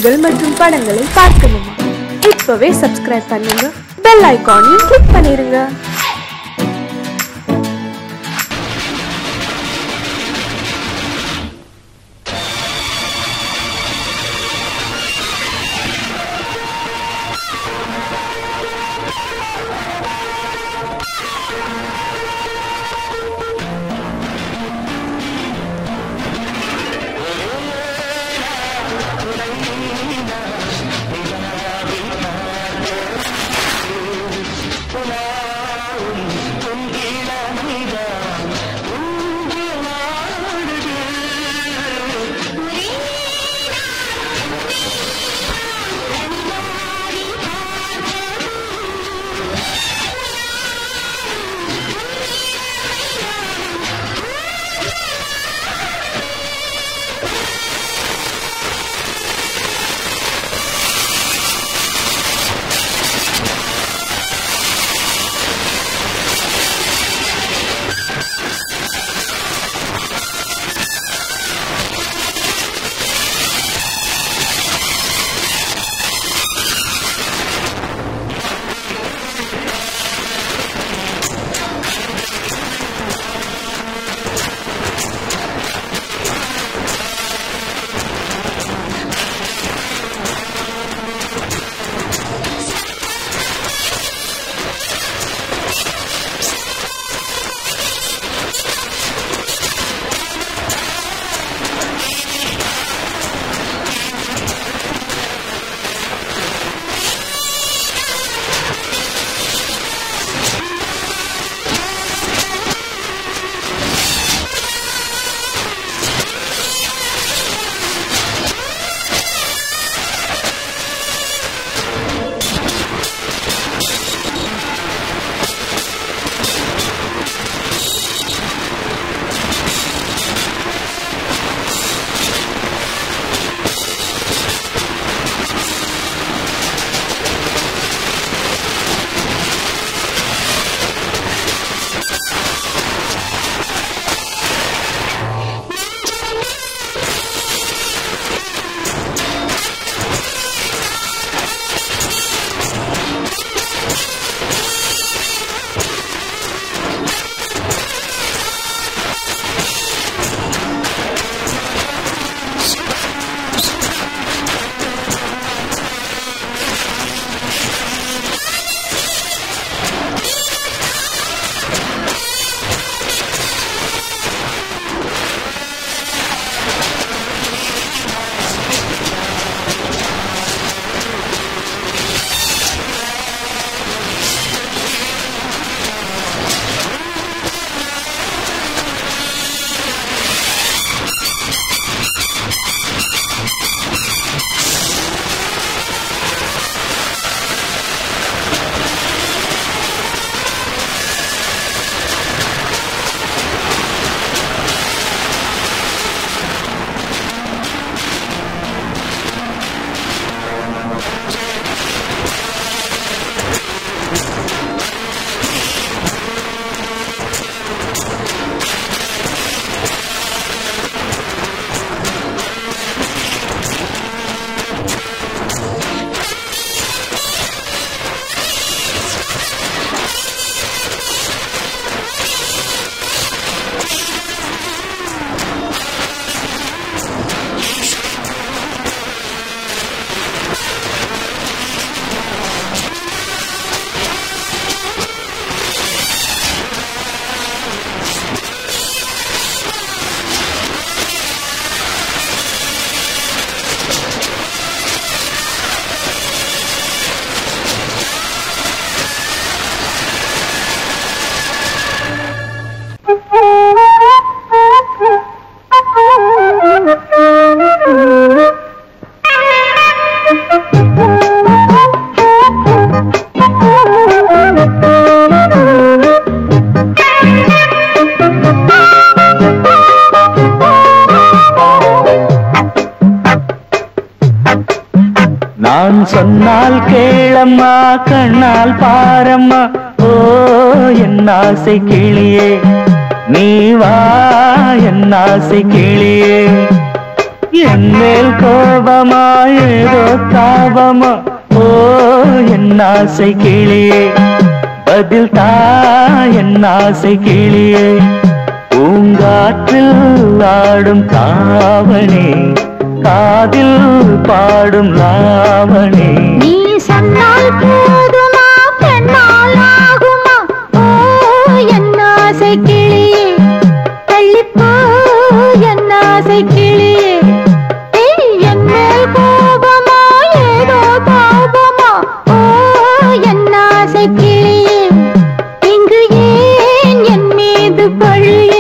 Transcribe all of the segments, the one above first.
நிகழ்ச்சிகள் மற்றும் படங்களை பார்க்கணுமா இப்பவே சப்ஸ்கிரைப் பண்ணுங்க பெல் ஐகானையும் கிளிக் பண்ணிருங்க நான் சொன்னால் கேளம்மா கண்ணால் பாரம்மா ஓ என் ஆசை கிளியே நீ வா என் ஆசை கிளியே என் மேல் கோபமா ஏதோ தாபமா ஓ என் ஆசை கிளியே பதில் தா என் ஆசை கிளியே பூங்காற்றில் ஆடும் தாவணி காதில் பாடும் லாவணி நீ சொன்னால் போதுமா பெண்ணால் ஆகுமா ஓ என் ஆசை கிளியே தள்ளிப்போ என் ஆசை கிளியே ஏய், என் மேல் கோபமா ஏதோ பாபமா ஓ என் ஆசை கிளியே இங்கு ஏன் என் மீது பழியே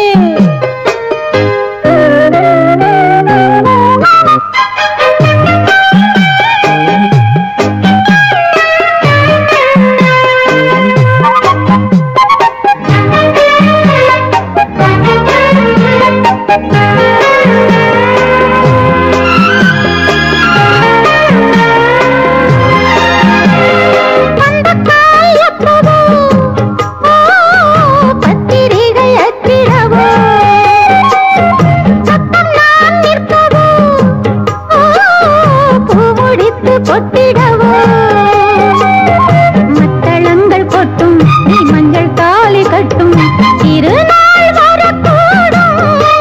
பந்தக்கால் எப்பவோ, ஓ, பத்திரிகை அச்சிடவோ, சத்தம் நான் நிற்கவோ, ஓ, பூ முடித்து கொட்டிடவோ. மத்தளங்கள் கொட்டும் நீ மஞ்சள் தாலி கட்டும் திருநாள் வரக்கூடும்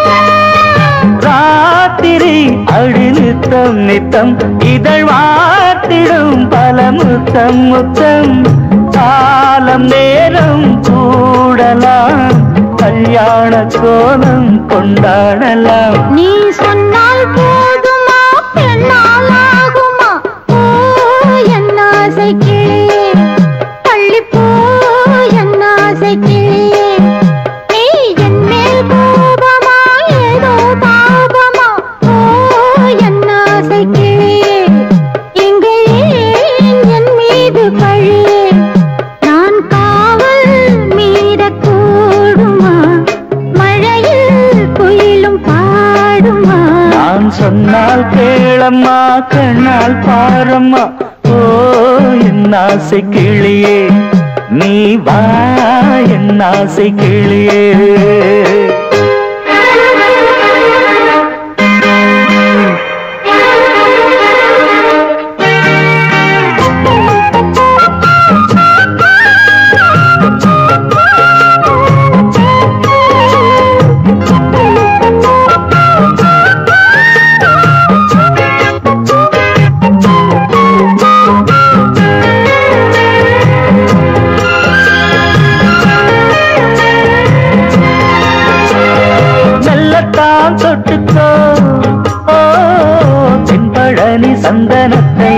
ராத்திரி அடி நித்தம் நித்தம் இதழ் வாத்திடும் பல முத்தம் முத்தம் காலம் நேரம் கூடலாம் கல்யாண கோலம் கொண்டாடலாம் நீ சொன்னால் போதுமா பெண்ணால் ஆகுமா ஓ என் ஆசை கிளியே தள்ளிப்போ என் ஆசை கிளியே நீ என் மேல் கோபமா ஏதோ பாபமா ஓ என் ஆசை கிளியே இங்கே ஏன் என் மீது பழியே நான் காவல் மீறக்கூடுமா மழையில் குயிலும் பாடுமா நான் சொன்னால் கேளம்மா கண்ணால் பாரம்மா ஓ என் ஆசை கிளியே நீ வா என் ஆசை கிளியே மெல்லத்தான் தொட்டுக்கோ ஓ தென்பழனி சந்தனத்தை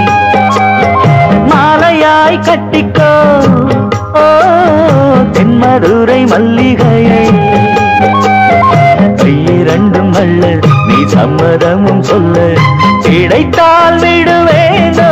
மாலையாய் கட்டிக்கோ ஓ தென்மதுரை மல்லிகையை இரண்டும் அல்ல நீ சம்மதமும் சொல்ல கிடைத்தால் விடுவேனோ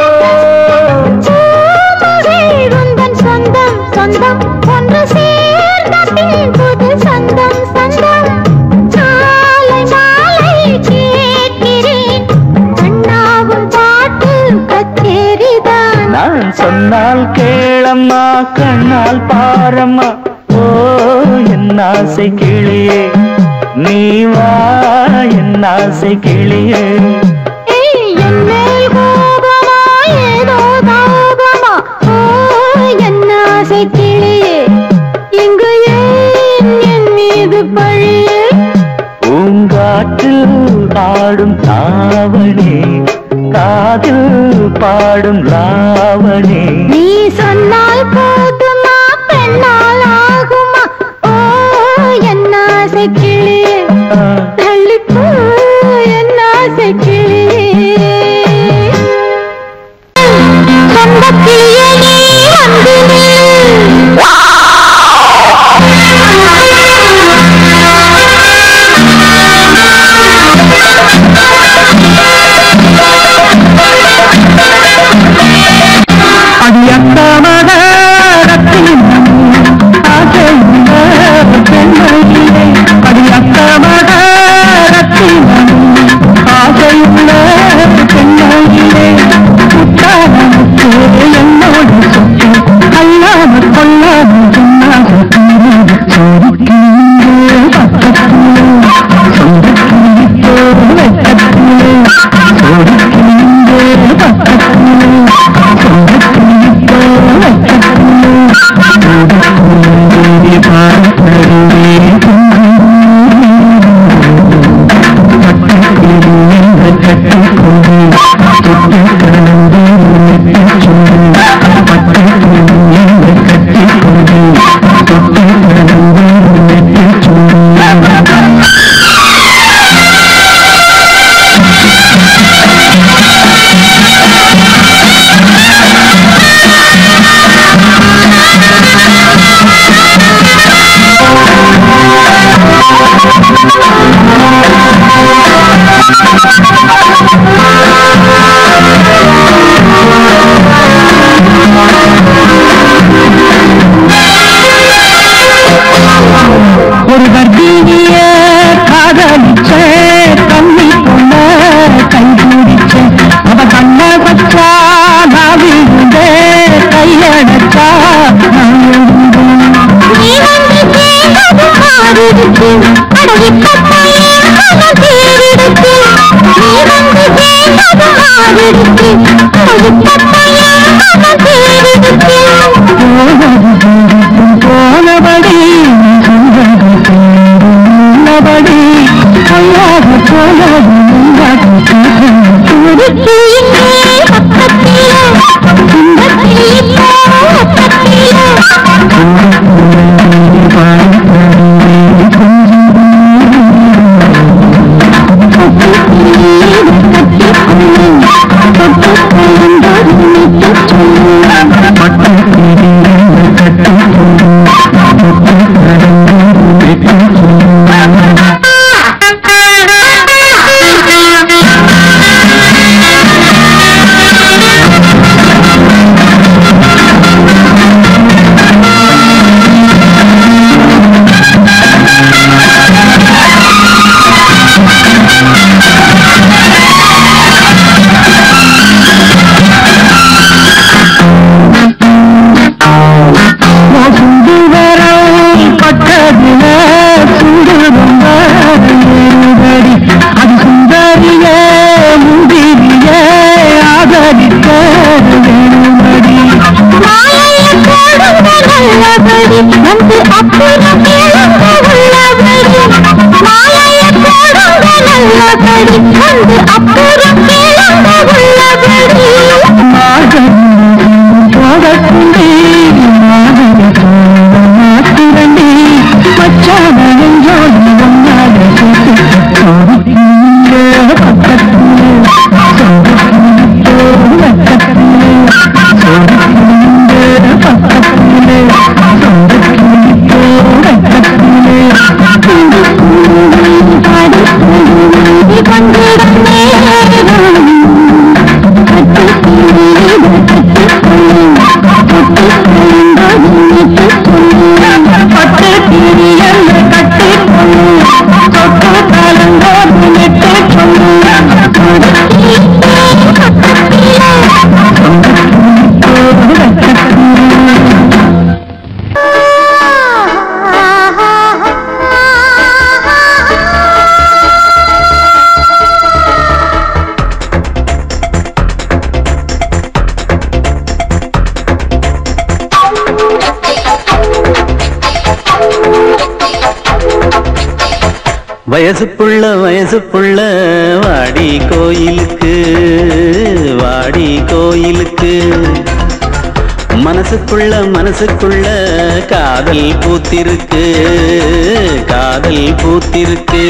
பூமகள் உந்தன் சொந்தம் சொந்தம் ஒன்று சேர்ந்த பின் புது சொந்தம் சொந்தம் மாலை மாலை கேட்கிறேன் அண்ணாவும் பாட்டு கச்சேரிதான் நான் சொன்னால் கேளம்மா கண்ணால் பாரம்மா ஓ என் ஆசை கிளியே நீ வா என் ஆசை கிளியே ஏய், என் மேல் கோபமா ஏதோ தாபமா ஓ என் ஆசை கிளியே இங்கு ஏன் என் மீது பழியே பூங்காற்றில் ஆடும் தாவணி காதில் பாடும் லாவணி நீ சொன்னால் போதுமா பெண்ணால் ஆகுமா ஓ என் ஆசை கிளியே தள்ளிப்போ என் ஆசை கிளியே சொந்த கிளியே நீ வந்து நில். அடியத்தமகரத்தின் ஆசையுள்ள பெண்மையிலே அடியத்தமகரத்தின் ஆசையுள்ள பெண்மையிலே புத்தாரமுக்கு என்னோடு ஒரு கர்ப்பிணிய காதலிச்ச கண்ணி கொண்ட கை பிடிச்ச அவ கண்ண வச்சா நான் விழுந்தேன் கையடைச்சா நான் எழுந்தேன் நீ வந்து கேட்டது மாறிடுச்சு அட இப்பத்தையே மனம் தேறிடுச்சு நீ வந்து கேட்டது மாறிடுச்சு அட இப்பத்தையே மனம் தேறிடுச்சு போனபடி சொன்னது சொன்னபடி அல்லாத போனது உருக்கு இங்கே பக்கத்திலே துன்பத்தில் இப்போ பக்கத்திலே சுண்டு வரம் பட்டதில சுடு ரொம்ப ஏறுதடி அது சுந்தரிய முந்திரிய ஆதரிக்க வேணுமடி மாலையை போடுங்க நல்லபடி வந்து அப்புறம் எழுந்த உள்ளபடி மாலையை போடுங்க நல்லபடி வந்து அப்புறம் எழுந்த உள்ளபடி போகக்குண்டி மாத்திரண்டி மச்சான நெஞ்சோடி ஒன்னால பட்டு திரியல்ல கட்டி பொண்ணு தொட்டு கலங்கோடு நெட்டு வயசு புள்ள வயசு புள்ள வாடி கோயிலுக்கு வாடி கோயிலுக்கு மனசுக்குள்ள மனசுக்குள்ள காதல் பூத்திருக்கு காதல் பூத்திருக்கு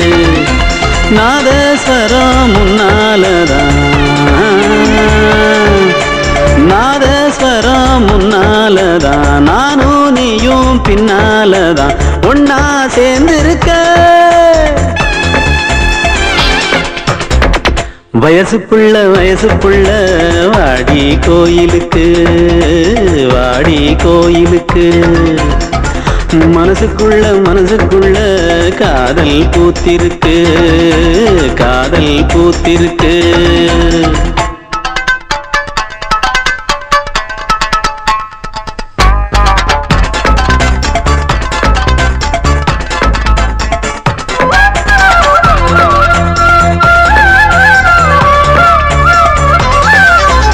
நாதஸ்வரம் முன்னாலதான் நாதஸ்வரம் முன்னாலதான் நானும் நீயும் பின்னாலதான் ஒன்னா சேர்ந்திருக்க வயசு புள்ள வயசு புள்ள வாடி கோயிலுக்கு வாடி கோயிலுக்கு மனசுக்குள்ள மனசுக்குள்ள காதல் பூத்திருக்கு காதல் பூத்திருக்கு ஆ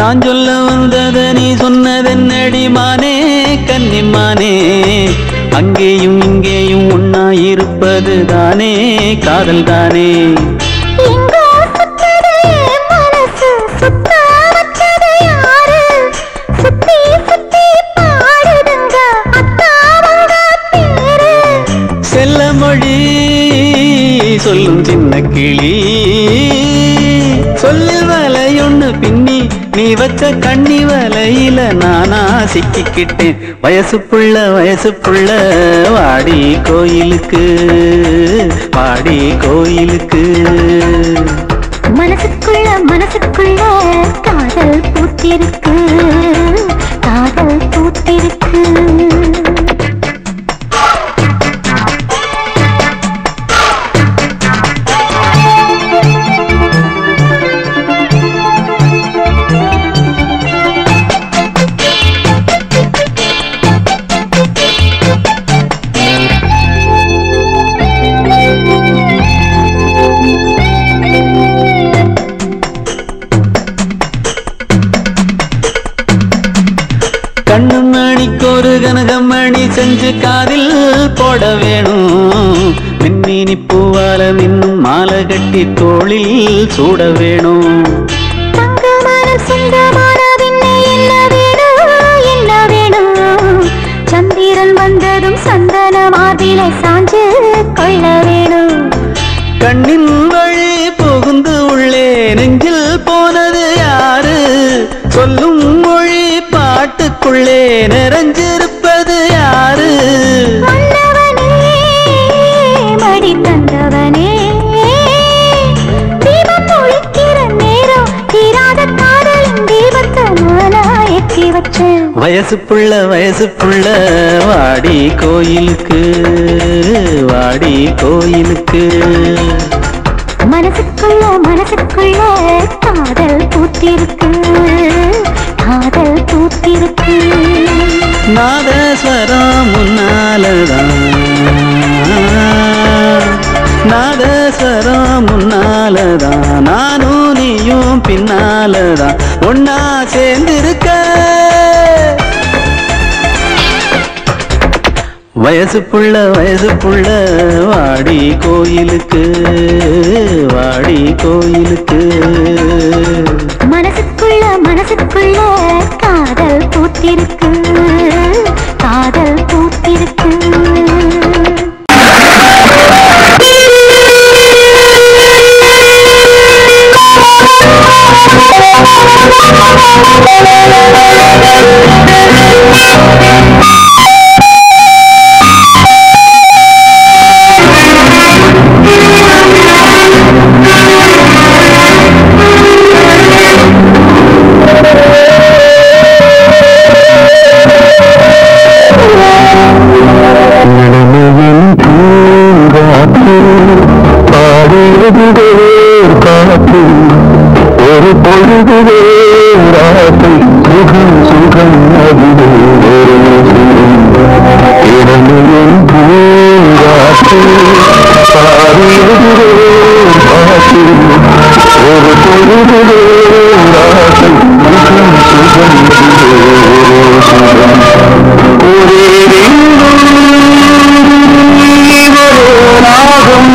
நான் சொல்ல வந்தத நீ சொன்னதென்னடி மானே கன்னிமானே அங்கேயும் இங்கேயும் ஒன்னா இருப்பது தானே காதல் தானே எங்கோ சுத்தது மனசு சுத்த வச்சது யாரு சுத்தி சுத்தி பாடுதுங்க அத்தாவங்க பேரு செல்ல மொழி சொல்லும் சின்ன கிளி சொல்லில் வலையொன்னு பின்னி நீ வச்ச கண்ணி வலையில நானா சிக்கிக்கிட்டேன் வயசு புள்ள வயசு புள்ள வாடி கோயிலுக்கு வாடி கோயிலுக்கு மனசுக்குள்ள மனசுக்குள்ள காதல் பூத்திருக்கு காதல் பூத்திருக்கு கண்ணு மணிக்கு ஒரு கனகமணி செஞ்சு காதில் போட வேணும் மின்மினி பூவால மின்னும் மாலை கட்டி தோளில் சூட வேணும் தங்கமனம் சொந்தமான பின்னே என்ன வேணும் என்ன வேணும் சந்திரன் வந்ததும் சந்தன மார்பிலை சாஞ்சு கொள்ள வேணும் கண்ணின் வழி புகுந்து உள்ளே நெஞ்சில் போனது யாரு சொல்லும் மொழி பாட்டுக்குள்ளே நிறைஞ்சிருப்பது யாரு மன்னவனே மடி தந்தவனே தீபம் ஒழிக்கிற நேரம் தீராத காதலின் தீபத்தை நானா ஏற்றி வச்சேன் வயசு புள்ள வயசு புள்ள வாடி கோயிலுக்கு வாடி கோயிலுக்கு மனசுக்குள்ள மனசுக்குள்ள காதல் பூத்திருக்கு காதல் பூத்திருக்கு நாதஸ்வரம் முன்னாலதான் நாதஸ்வரம் முன்னாலதான் நானும் நீயும் பின்னாலதான் ஒன்னா சேர்ந்திருக்க வயசு புள்ள வயசு புள்ள வாடி கோயிலுக்கு வாடி கோயிலுக்கு மனசுக்குள்ள மனசுக்குள்ள காதல் பூத்திருக்கு காதல் பூத்திருக்கு இளமையின் பூங்காற்று பாடுவதுவே காற்று ஒரு பொழுதுவே ராசை சுகம் சுகம் அதிலே ஒரு சுகம் இளமையின் பூங்காற்று பாடுவதுவே காற்று ஒரு பொழுதுவே ராசை சுகம் சுகம் அதிலே ஒரு சுகம் ஒரே ராகம்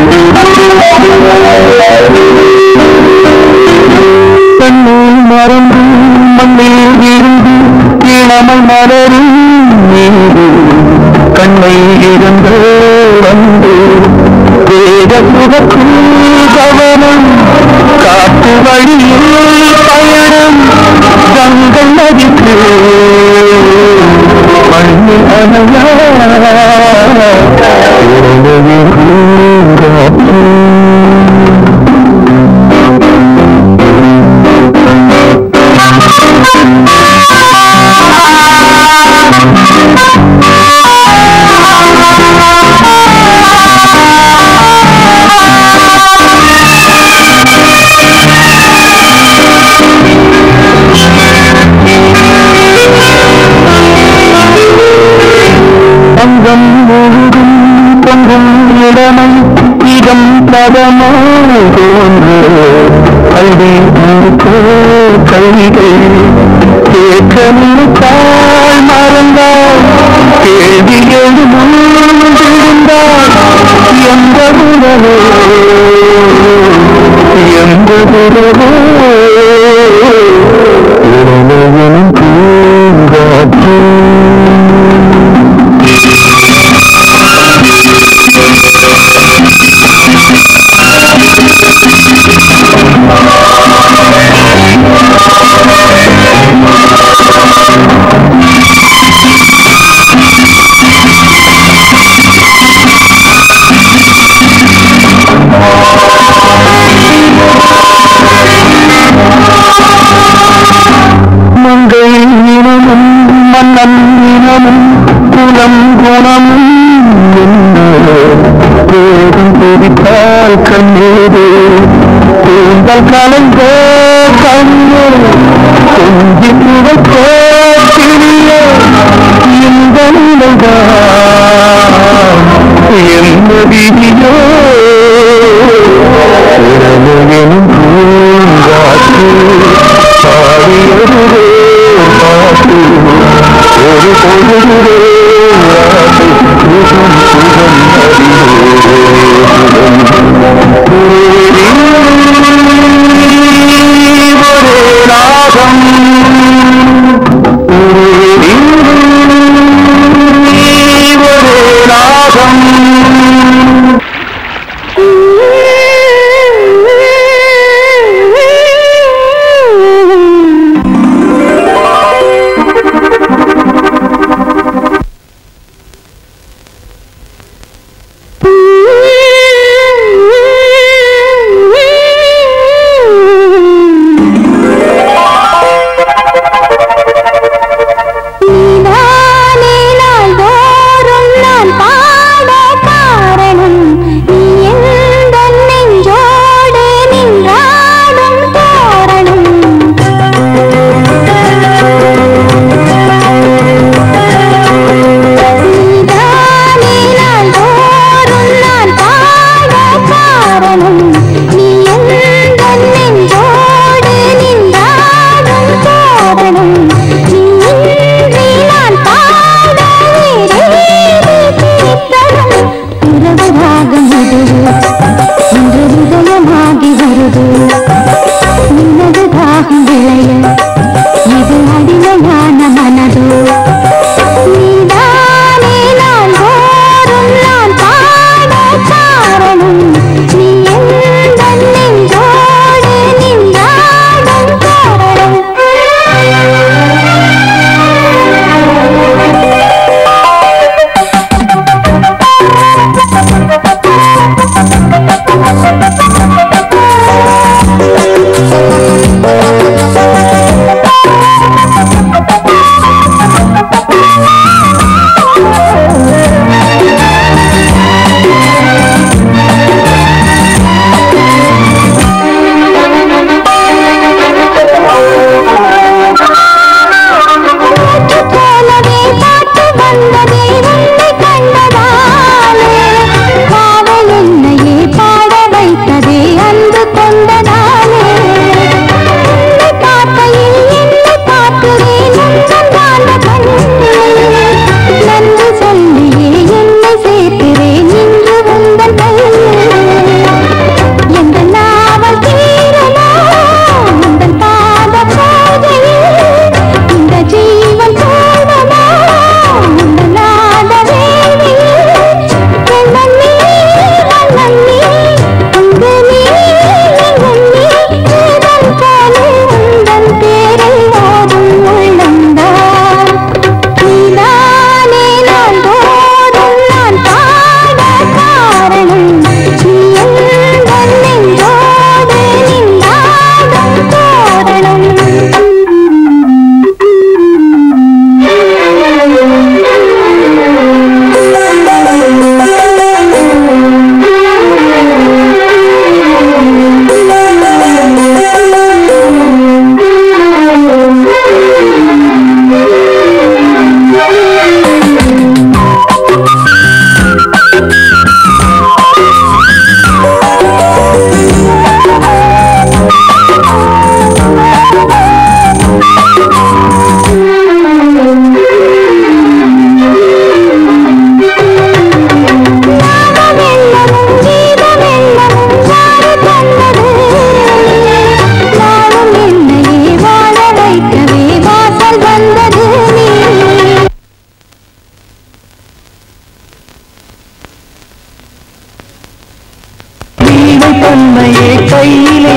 கண்ணில் மரம் அள்ளி இருக்கோ கைகள் கேட்க நினைத்தால் மறந்தால் கேள்வி எழுந்தால் எந்த உறவோ எந்த உறவோ உறவனும் பூங்காற்று மங்கை இனமும் மன்னன் இனமும் குலம் குணமும் என்ன போதும் பிடித்தால் கண்ணீரு கூந்தல் கலந்த கண்ணு கொஞ்சி புகழ்த்த பிரிய இந்த நிலைதான் என்ன விதியோ உறவுகளும் பூங்காற்று பாடியதுவே பாட்டு ஒரு பொழுதுவே ஆசை சுகம் சுகம் அறிவே நாகம் நாகம்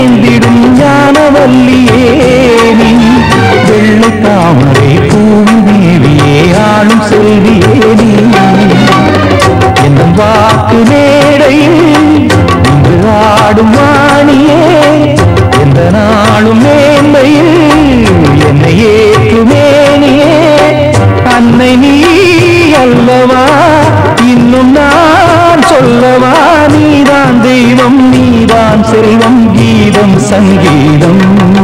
ஏந்திடும் ஞானவல்லியே நீ வெள்ளை தாமரை பூந்தேவியே ஆளும் செல்வியே நீ என் வாக்கு மேடையில் இன்று ஆடும் வாணியே எந்த நாளும் மேன்மையில் என்னை ஏற்றுமேனியே அன்னை நீ அல்லவா இன்னும் நான் சொல்லவா நீதான் தெய்வம் நீதான் செல்வம் கீதம் சங்கீதம்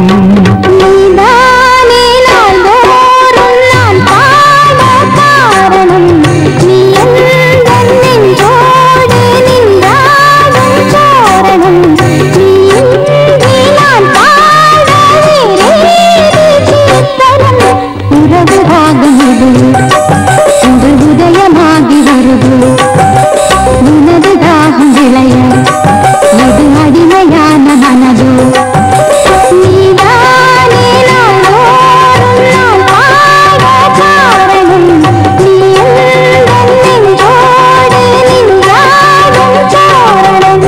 நீதானே நாள்தோறும் நான் பாட காரணம் நீ எந்தன் நெஞ்சோடு நின்றாடும் சோரணம் நீ இன்றி நான் பாட வேறேது கீர்த்தனம் உறவு ராகம் இது இன்று உதயமாகி வருது உனது தாகம் விளைய இது அடிமையான மனதோ நீதானே நாள்தோறும் நான் பாட காரணம் நீ எந்தன் நெஞ்சோடு நின்றாடும் சோரணம்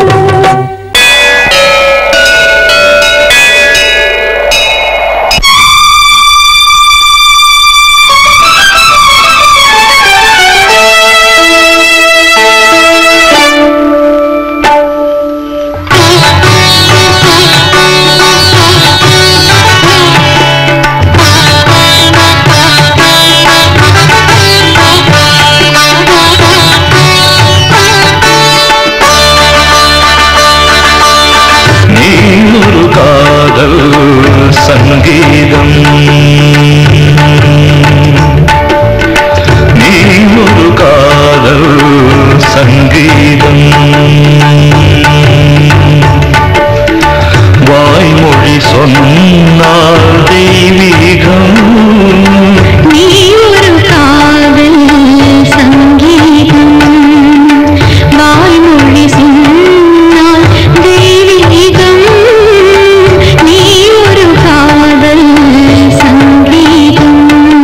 நீ ஒரு காதல் சங்கீதம் நீ ஒரு காதல் சங்கீதம் வாய்மொழி சொன்னால் தெய்வீகம் நீ ஒரு காதல் சங்கீதம் வாய்மொழி சொன்னால் தெய்வீகம் நீ ஒரு காதல் சங்கீதம்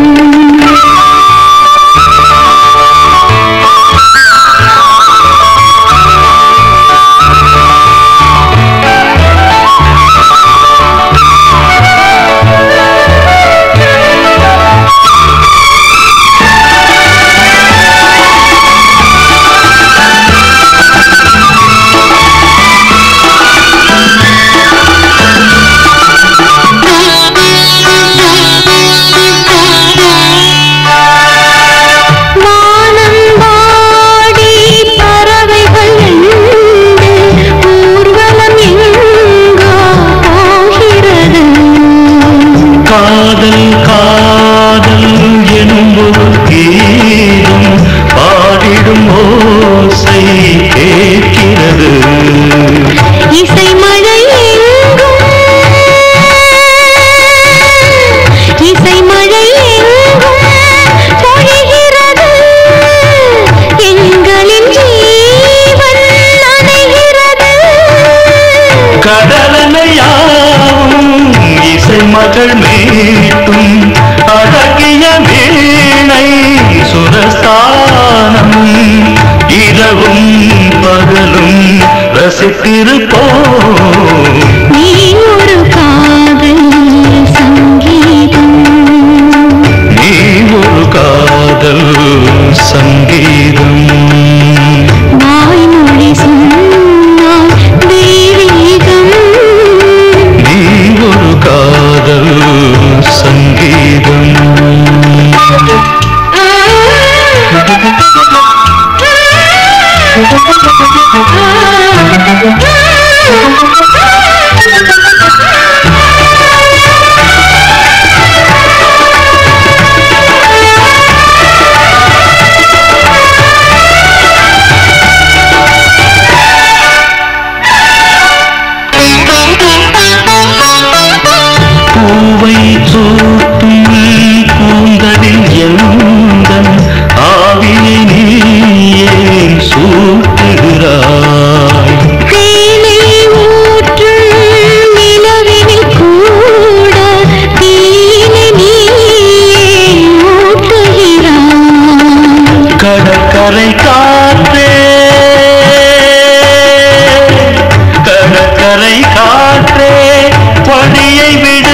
வானம்பாடி பறவைகள் எண்டு ஊர்வலம் எங்கோ போகிறது காதல் காதல் எனும் ஒரு கீதம் பாடிடும் ஓசை கேட்கிறது இசை மழை எங்கும் இசை மழை எங்கும் பொழிகிறது எங்களின் ஜீவன் நனைகிறது கடலனையாவும் இசை மகள் மீட்டும் அழகிய வீணை சுரஸ்தானம் இரவும் பகலும் ரசித்திருப்போம் நீ ஒரு காதல் சங்கீதம் நீ ஒரு காதல் சங்கீதம் வாய்மொழி சொன்னால் தெய்வீகம் நீ ஒரு காதல் சங்கீதம் ஆ காற்றே வழியை விடு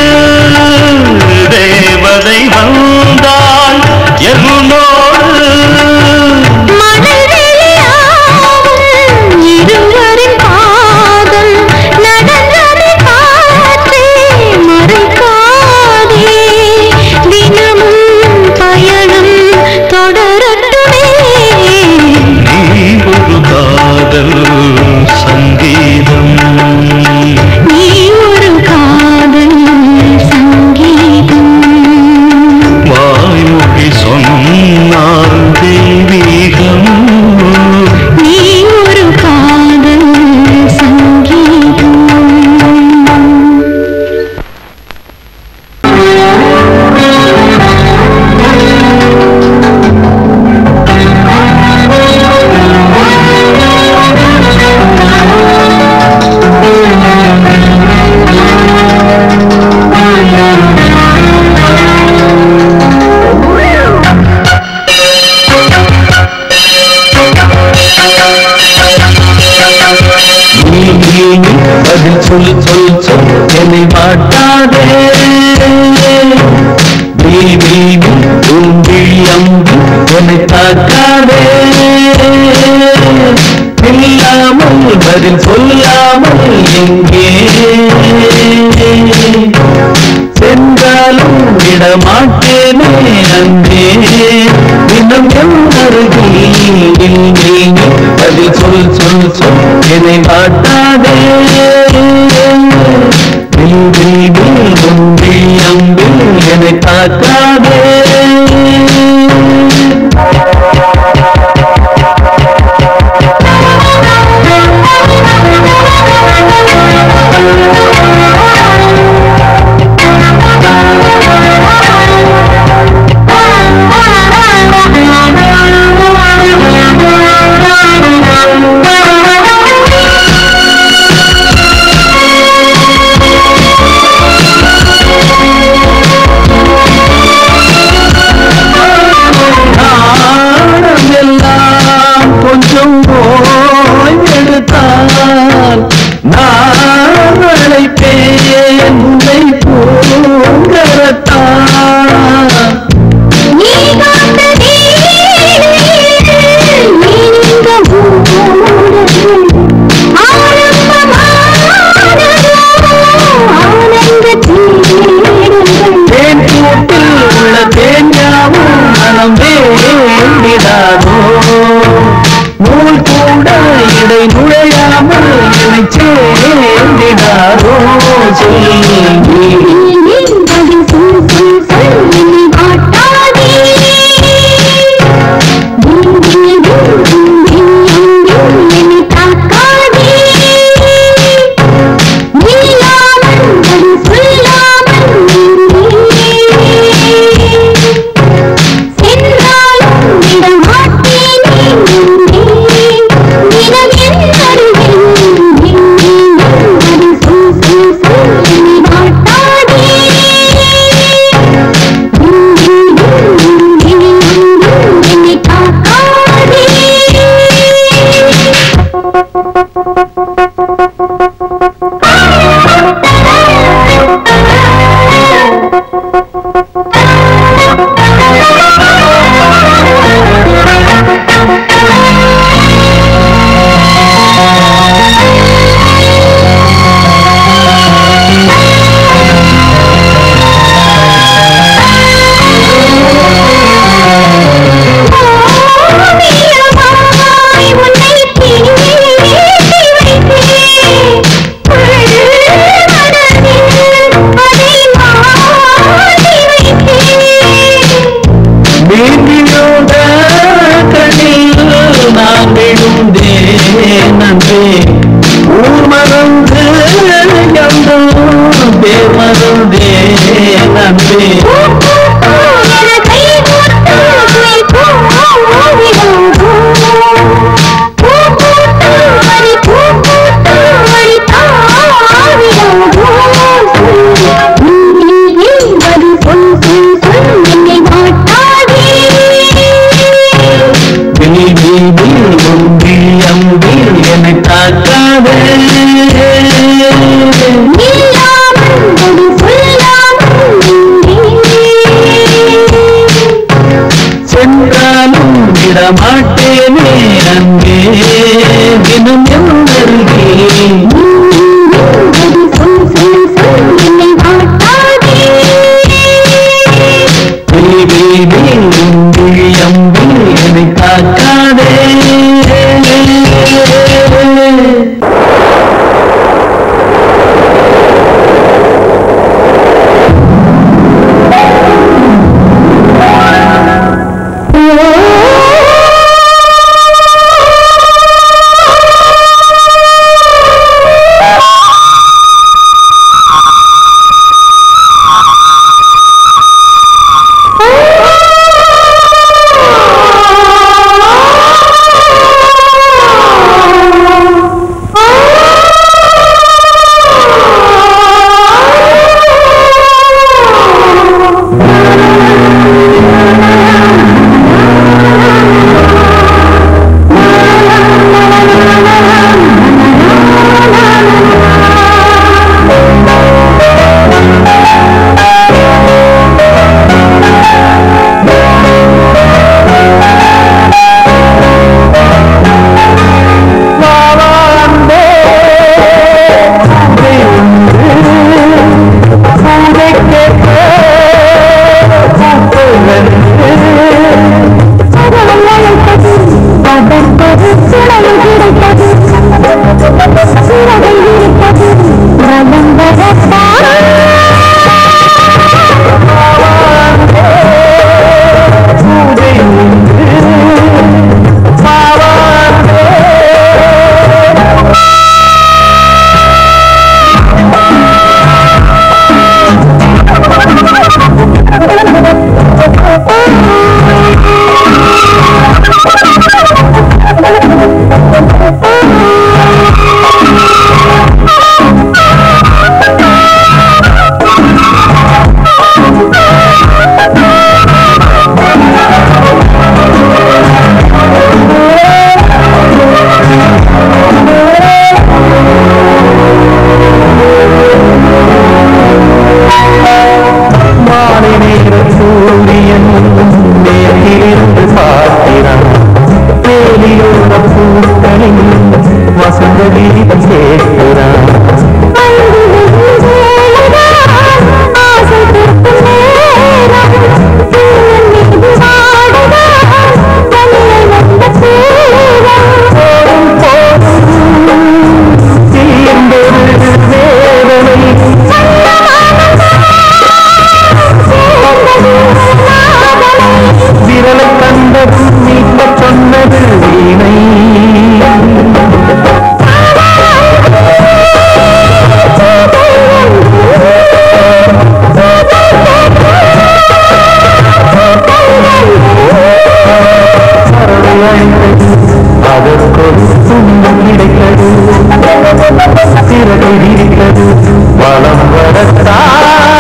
தேவதை வந்தால் என்னோடு மணல் வெளியாகும் இருவரின் பாதம் நடந்ததை காற்றே மறைக்காதே தினமும் பயணம் தொடரட்டுமே நீ ஒரு காதல் சங்கீதம் நீ ஒரு காதல் சங்கீதம் வாய்மொழி சொன்னால் தெய்வீகம் நீ ஒரு காதல் சங்கீதம் நீ நீ நீ பதில் சொல் சொல் சொல் என்னை வாட்டாதே நீ நீ நீ உன் விழி அம்பு என்னை தாக்காதே இல்லாமல் பதில் சொல்லாமல் எங்கே சென்றாலும் விடமாட்டேனே அன்பே தினம் என் அருகில் இல்லை பதில் சொல் சொல் சொல் என்னை வாட்டாதே வில் வில் வில் உன்பில் அம்பில் என்னை தாக்காதே நாணம் எல்லாம் கொஞ்சம் போய் எடுத்தால் நான் அழைப்பேன் உன்னை பூங்கரத்தான் நீ காத்த நீரில் நீங்க மூடுது. ஆரம்பமானதோ ஆனந்த தேடல்கள். தேன் கூட்டில் உள்ள தேஞ்சாவும் மனம் வேண்டிடாதோ நூல் கூட இடை நுழையாமல் என்னை சேர்ந்திடாதோ சொல்லி பதில் சொல் சொல் சொல் என்னை வாட்டாதே. வில் வில் வில் வில் என்னை தாக்காதே. இல்லாமல் பதில் சொல்லாமல் எங்கே? சென்றாலும் விடமாட்டேனே நின்றே. தினம் என் அருகில் நின்றே. பதில் சொல் சொல் சொல் என்னை வாட்டாதே. என்னை தாக்காதே ஓவியமாய் உன்னை தீட்டி வைத்தேன். உள்மனதில் அதை மாட்டி வைத்தேன். வீட்டிலோட கண்ணில் நான் விழுந்தேன் நன்றே ஊர் மறந்து எந்தோ பேர் மறந்தேன் நன்றே என கை கோர்த்து குயில் கூவிடும். பூ பூத்து வரி பூ பூத்து வரி தாவிடும். வரி சொல் சொல் சொல் என்னை வாட்டாதே வில் வில் வில் உன்பில் அம்பில் என்னை தாக்காதே நீ மாட்டேனே அன்பே தினம் என்னருகே என்னை வாட்டாதே அம்பு என்னை காக்காதே அதற்கொரு சுடல் கிடைத்தது சிறகை விரித்தது வலம் வரத்தான் மாலை நேர சூரியன் மேலிருந்து பார்க்கிறான் வேலியோட பூக்களின் வசந்த கீதம் கேட்கிறான் ஆசை திருப்பும் நேரம் தீவன் மீது வாடுதான் தனியை வந்த தீரம் தீர்ந்தொரு வேதனை விரலை கண்டதும் நீக்கச் சொன்னது வீணை சரளையடைந்தது அதற்கொரு துன்பம் கிடைத்தது சிறகை விரித்தது வளம் வரத்தான்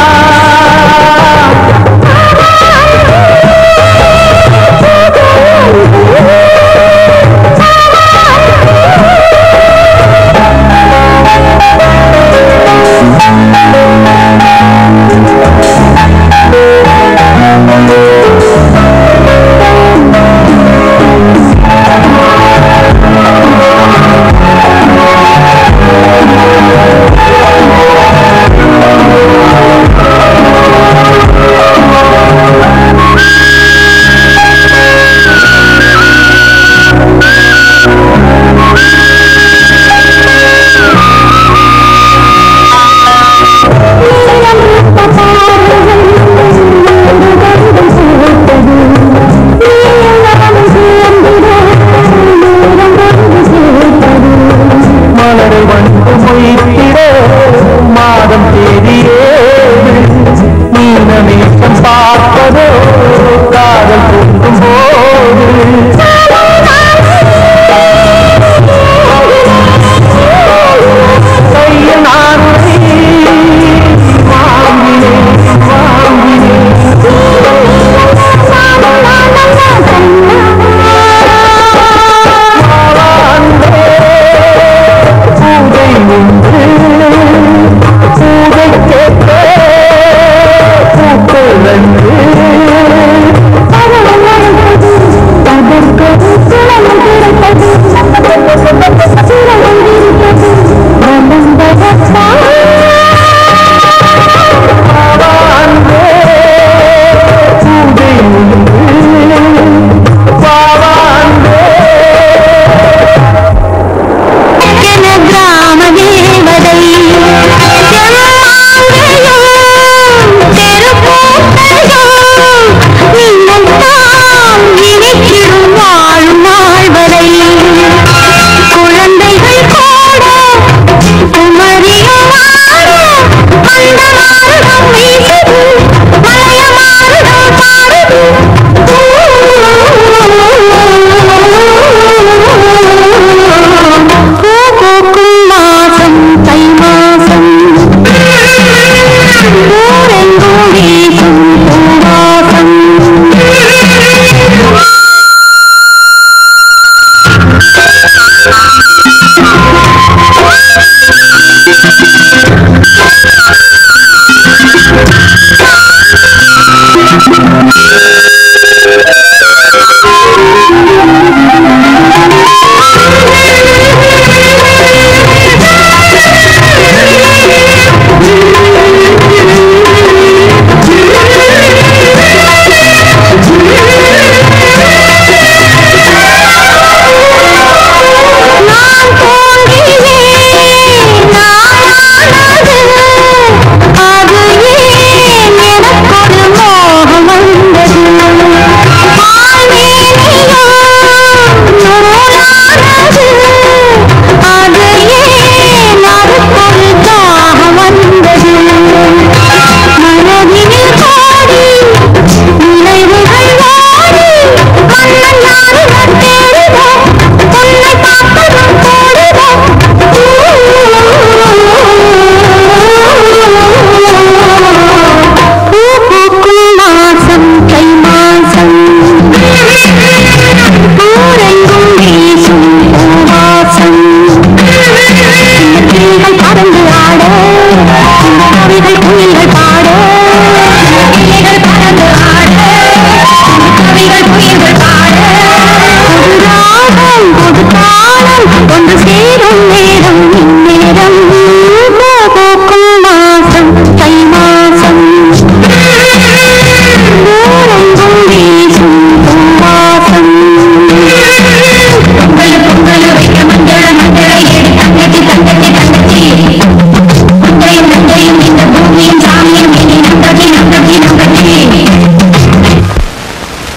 மலரை வந்து மொய்த்திட மாதம் தேதியே மீனமேற்றம் பார்ப்பதோ காதல் பொங்கும் போது கையில் நான் உன்னை வாங்கினேன் வாங்கினேன் பூஜை உண்டு பூஜை கேட்க பூக்கள் வந்து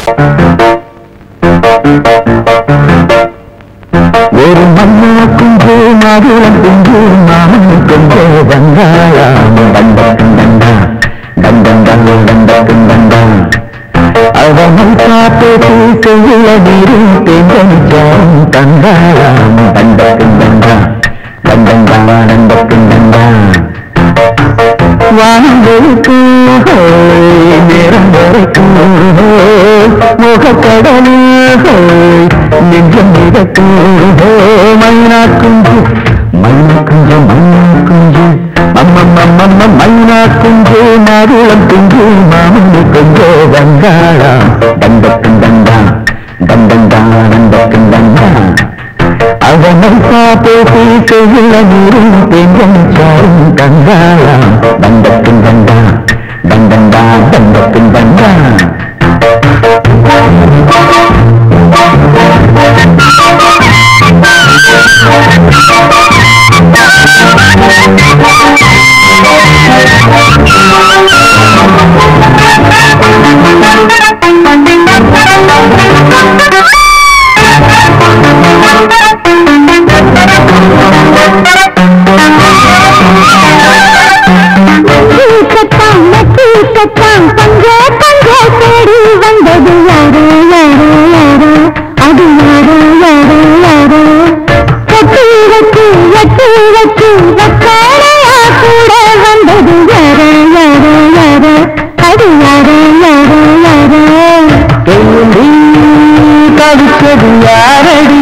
ஒரு மண்ணா குஞ்சு மாதுளம் குஞ்சு மாமன் கொஞ்ச வந்தாளாம் தண்டக்கும் தண்டா தண்டண்டா தண்டக்கும் தண்டா அவனை பார்த்து தூக்கையில நீரும் தேஞ்சம் தந்தாளாம் தண்டக்கும் தண்டா தண்டண்டா தண்டக்கும் தண்டா வானங்களுக்கும் நேரம் வரைக்கும் முகக்கடலில் நெஞ்சம் மிதக்கும் மைனா குஞ்சு மைனா குஞ்சு மைனா குஞ்சு அம்மம்மம்மம்ம மைனா குஞ்சு மாதுளம் குஞ்சு மாமனு கொஞ்சோ வந்தாளா தண்டக்கும் தண்டா தண்டண்டா தண்டக்கும் தண்டா அவனை காப்பே பேசுகிற நீரும் பெண்கள் சாரும் தந்தாளாம் தண்டக்கும் தண்டா தண்டண்டா தண்டக்கும் தண்டா கீழ்கட்டாம் நக்கீழ்கட்டாம் பஞ்ச பஞ்ச தேடி வந்தது யாரு யாரு யாரு அது யாரு யாரு யாரு கட்டி வச்சு எட்டி வச்சு வக்காரையா கூட வந்தது யாரு யாரு யாரு அது யாரு யாரு யாரு தேடி தவிச்சது யாரடி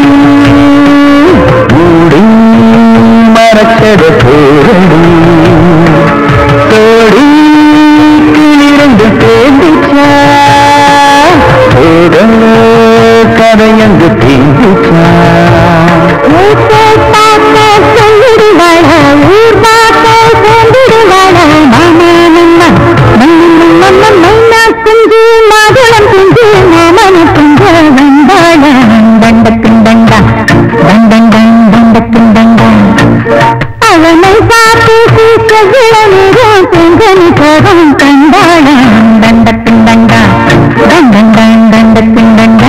மூடி மறச்சது போரடி தேடி கிளிரண்டு தேடிச்சா போத கதையங்கு தீண்டிச்சா ஊட்டை பார்க்க சொல்லிடுவாளா ஊர் பார்க்க சேர்ந்துடுவாளா மாமா நம்ம நம்ம மைனா குஞ்சு மாதுளம் குஞ்சு மாமன குஞ்சு வந்தாளா தண்டக்கும் தண்டா தண்டண்டன் தண்டக்கும் தண்டா அவனை பார்த்து சீக்க விளநீரும் செஞ்சனி கரம் கண்டாளா தண்டக்கும் தண்டா தண்டண்டன் தண்டக்கும் தண்டா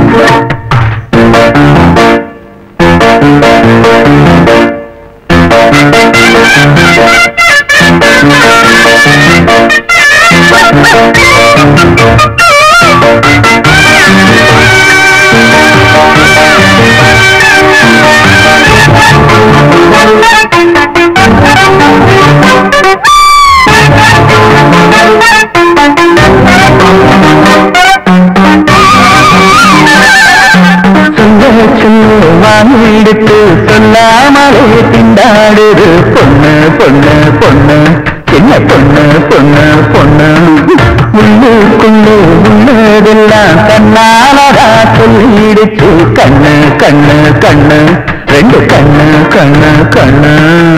சொல்ல சொல்ல வாங்கிடுத்து சொல்லாமலே திண்டாடுது பொண்ணு பொண்ணு பொண்ணு சின்ன பொண்ணு பொண்ணு பொண்ணு உள்ளுக்குள்ளே உள்ளதெல்லாம் கண்ணாலதா சொல்லிடுச்சு கண்ணு கண்ணு கண்ணு ரெண்டு கண்ணு கண்ணு கண்ணு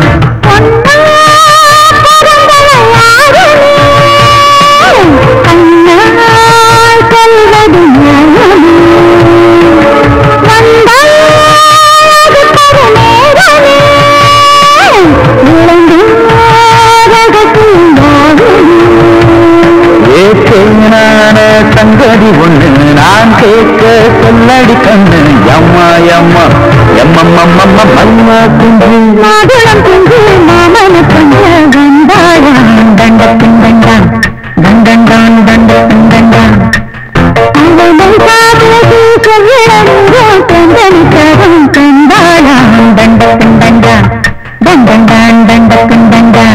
ஏற்கனான சங்கதி ஒண்ணு நான் கேட்க சொல்லடி கண்ணு எம்மா எம்மா எம்மம்மம்மம்ம மைமா குஞ்சு மாதுளம் குஞ்சு மாமன குஞ்சு வந்தாளாம் தண்டக்கும் தண்டா தண்டண்டான் தண்டக்கும் தண்டா அவனை காதலி சொல்லிடமும் கந்தனி கரம் கண்டாளாம் தண்டக்கும் தண்டா தண்டண்டான் தண்டக்கும் தண்டா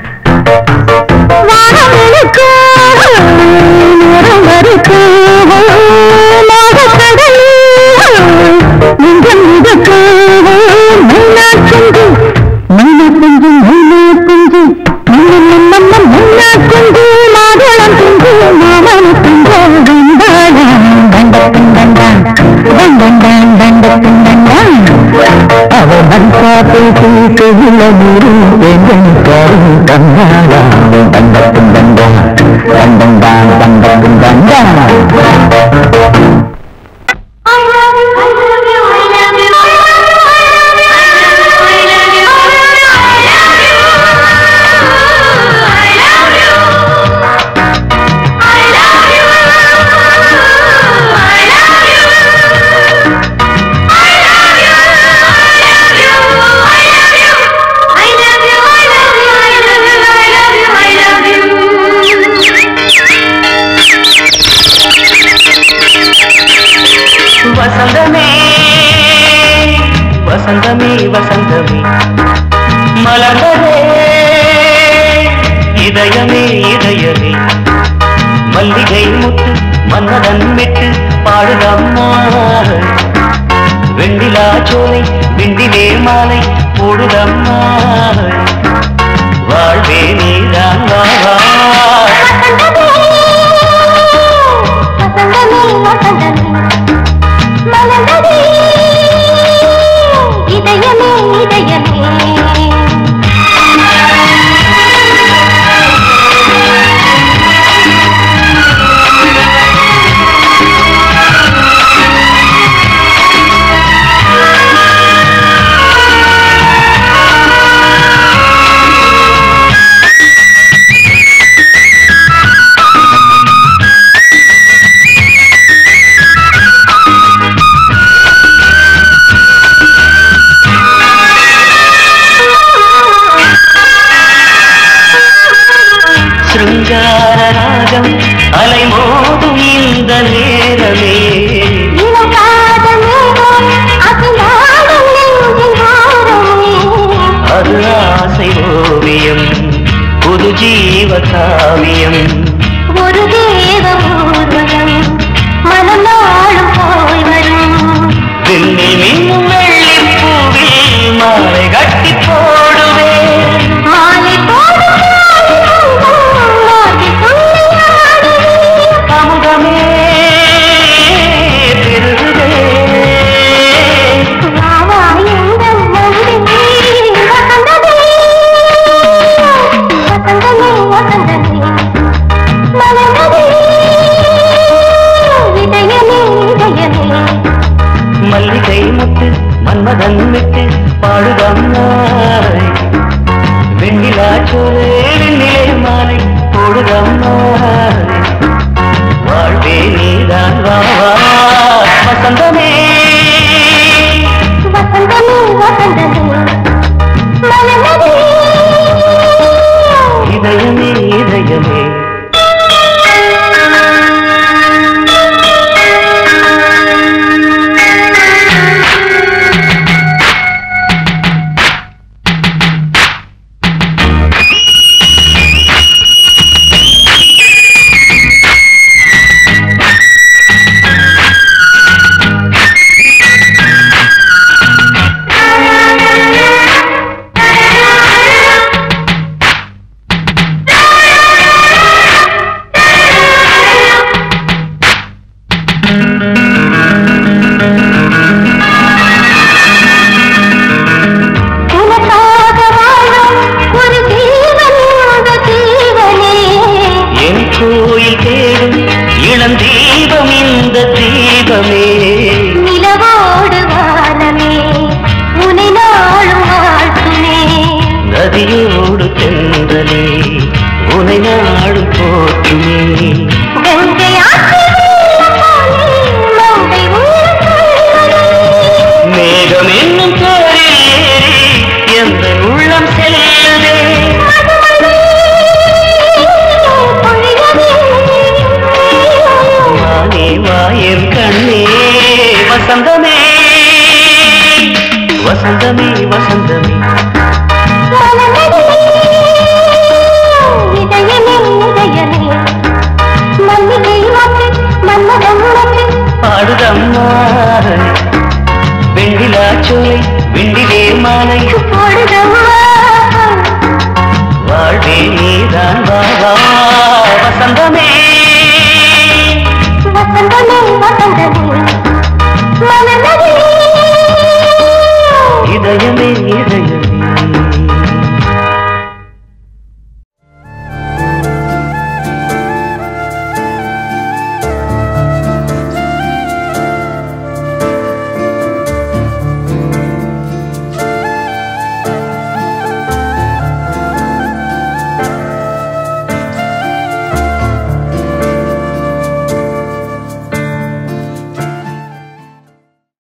வானவெளுக்கு நிறவருக்கு மோகக்கடல் நெஞ்சம் மிதக்கு மைனா குஞ்சு மைனா குஞ்சு மைனா குஞ்சு நம்ம மைனா குஞ்சு மாதுளம் குஞ்சு மாமன குஞ்சு வந்தாளாம் தண்டக்கும் தண்டா தண்டண்டான் தண்டக்கும் தண்டா அவன் காப்பை தூக்கு விளநீரும் எங்கள் கரும் கண்ணாளா தண்டக்கும் தண்டா தண்டந்தான் தண்டக்கும் தண்டா I love you. மலர்ந்ததே இதயமே இதயமே மல்லிகை முத்து மன்னதன் விட்டு பாடுதம்மா வெண்ணிலா சோலை விண்டிலே மாலை போடுதம்மா வாழ்வே நீதான் வா வா. வசந்தமே வசந்தமே மலர்ந்ததே இதயமே இதயமே சிருங்கார ராகம் அலைமோதும் இந்த நேரமே இனக்காத மேகம் அசைந்தாடும் நெஞ்சின் ஹாரமே அது ஆசை ஓவியம் புது ஜீவ காவியம் ஒரு தேவ ஊர்வலம் மனம் நாளும் போய் வரும் விண்ணில் மின்னும் வெள்ளி பூவில் மாலை கட்டி போடுவேன் மாலை போடும் ஆதி துள்ளியாடுவே அமுதமே பெருகுதே வாவா எங்கள் நந்தினி வசந்தமே வசந்தமே வசந்தமே மலர்ந்ததே இதயமே இதயமே மல்லிகை முத்து மன்மதன் விட்டு பாடுதம்மாய் வெண்ணிலா சோலே வெண்ணிலே மாலை போடுதம்மாய் வாழ்வே நீதான் வா வா. வசந்தமே வசந்தமே வசந்தமே மலர்ந்ததே இதயமே இதயமே உனக்காக வாழும் ஒரு ஜீவன் இந்த ஜீவனே என் கோயில் தேடும் இளம் தீபம் இந்த தீபமே நிலவோடு வானமே உனை நாளும் வாழ்த்துமே நதியோடு தென்றலே உனை நான்